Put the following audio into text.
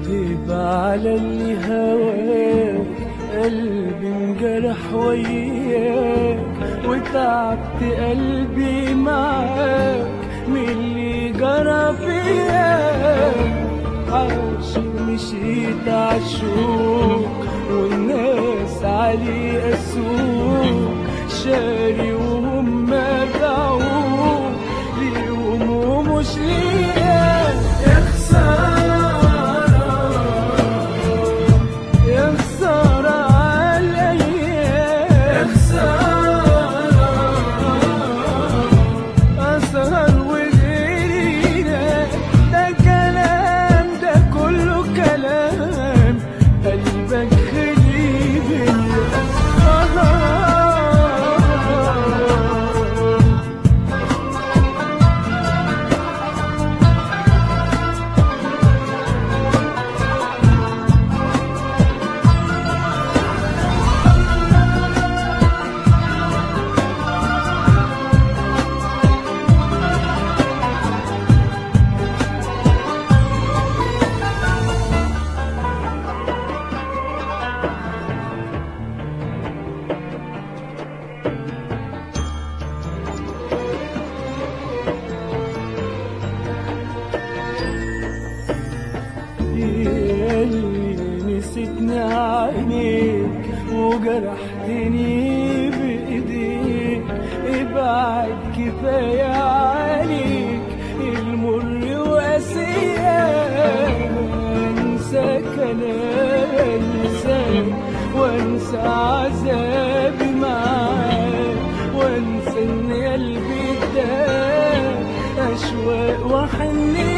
غيب على اللي هواك قلبي انجرح وياك وتعبت قلبي معاك من اللي جرى فياك عاشق مشيت عالشوق والناس علي أسوق شاري وهم باعوك ليهم ومش ليا يا خسارة يا خسارة عليا يا خسارة أسهر وغيري ده ده كلام ده كله كلام قلبك خلي بيا آه ياللي نسيتني عينيك وجرحتني بإيديك ابعد كفاية عليك المر وقاسية انسى كلام لسانك وانسى عذابي معاك وانسى ان قلبي اداك اشواق وحنين